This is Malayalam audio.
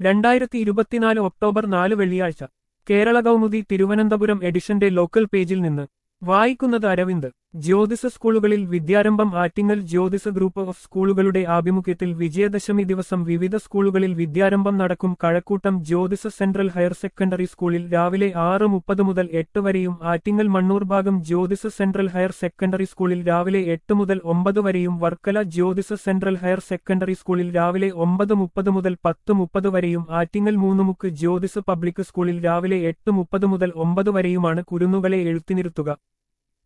രണ്ടായിരത്തി ഇരുപത്തിനാല് ഒക്ടോബർ നാല് വെള്ളിയാഴ്ച കേരള കൗമുദി തിരുവനന്തപുരം എഡിഷന്റെ ലോക്കൽ പേജിൽ നിന്ന് വായിക്കുന്നത് അരവിന്ദ് ജ്യോതിസ സ്കൂളുകളിൽ വിദ്യാരംഭം ആറ്റിങ്ങൽ ജ്യോതിസ ഗ്രൂപ്പ് ഓഫ് സ്കൂളുകളുടെ ആഭിമുഖ്യത്തിൽ വിജയദശമി ദിവസം വിവിധ സ്കൂളുകളിൽ വിദ്യാരംഭം നടക്കും Kazhakoottam Jyothis central higher secondary സ്കൂളിൽ രാവിലെ ആറ് മുപ്പത് മുതൽ എട്ട് വരെയും ആറ്റിങ്ങൽ മണ്ണൂർ ഭാഗം ജ്യോതിസ സെൻട്രൽ ഹയർ സെക്കൻഡറി സ്കൂളിൽ രാവിലെ എട്ട് മുതൽ ഒമ്പത് വരെയും Varkala Jyothis central higher secondary സ്കൂളിൽ രാവിലെ ഒമ്പത് മുപ്പത് മുതൽ പത്ത് മുപ്പത് വരെയും ആറ്റിങ്ങൽ മൂന്നുമുക്ക് ജ്യോതിസ പബ്ലിക് സ്കൂളിൽ രാവിലെ എട്ട് മുപ്പത് മുതൽ ഒമ്പത് വരെയുമാണ് കുരുന്നുകളെ എഴുത്തിനിരുത്തുക